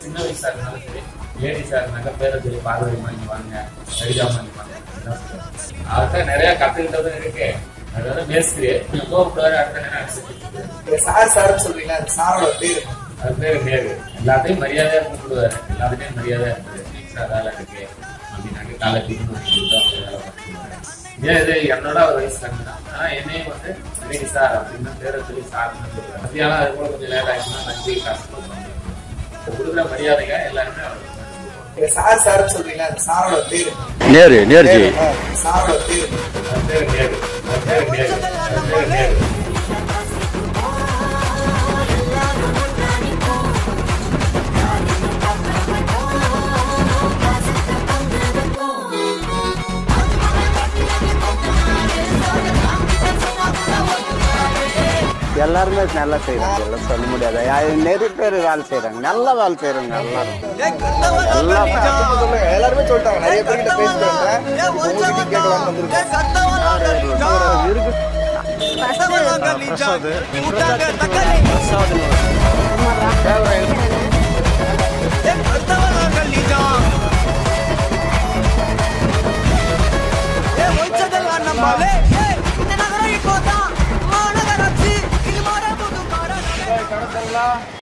சின்ன வயசா இருந்தாலும் சரி லேடிஸா இருந்தாங்க பேரை சொல்லி பார்வதி வாங்கி வாங்க சரிதா வாங்கி வாங்க அப்படிதான் சொல்லுவாங்க. அவர்கிட்ட நிறைய கத்துக்கிட்டதும் இருக்கு அதோட மேஸ்திரி கோபப்படுவாரு அடுத்த நேரம் அடிச்சுட்டு நீங்க சார் சார்னு சொல்றீங்களா அந்த சாரோட பேரு அது பேரு நேரு எல்லாத்தையும் மரியாதையா கூப்பிடுவாரு எல்லாத்துட்டையும் மரியாதையா இருப்பாரு சார் வேலை இருக்கு அப்படின்னாக்க காலை டிஃபன் வாங்கி கொடுத்து அவங்க வேலை பார்த்துக்குவாரு. ஏன் இது என்னோட ஒரு வயசு கம்மி தான் ஆனா என்னையும் வந்து சரிங்க சார் அப்படின்னு பேரை சொல்லி சார்னு சொல்லுவாரு மத்தியானம் அது கூட கொஞ்சம் லேட் ஆச்சுன்னா நன்றி காசு கொடுப்பாங்க இப்ப கொடுக்குற மரியாதையா எல்லாருமே அவருக்கு நீங்க சார் சார்னு சொல்றீங்களா அந்த சாரோட பேரு நேரு நேருஜி ஆ, சாரோட பேரு அது பேரு நேரு அது பேரு நேரு அது பேரு நேரு எல்லாருமே நல்லா செய்யறாங்க எல்லாம் சொல்ல முடியாது யா- நிறைய பேர் வேலை செய்யறாங்க நல்லா வேலை செய்யறாங்க எல்லாரும் எல்லாம் சொல்லுங்க எல்லாருமே சொல்லிட்டாங்க நிறைய பேர்கிட்ட பேசிட்டு வந்தேன் உங்ககிட்ட கேட்கலாம்னு வந்திருக்கேன் இந்த நகரம் இப்போதான் மாநகராட்சி இது மாற புது மாநகரம்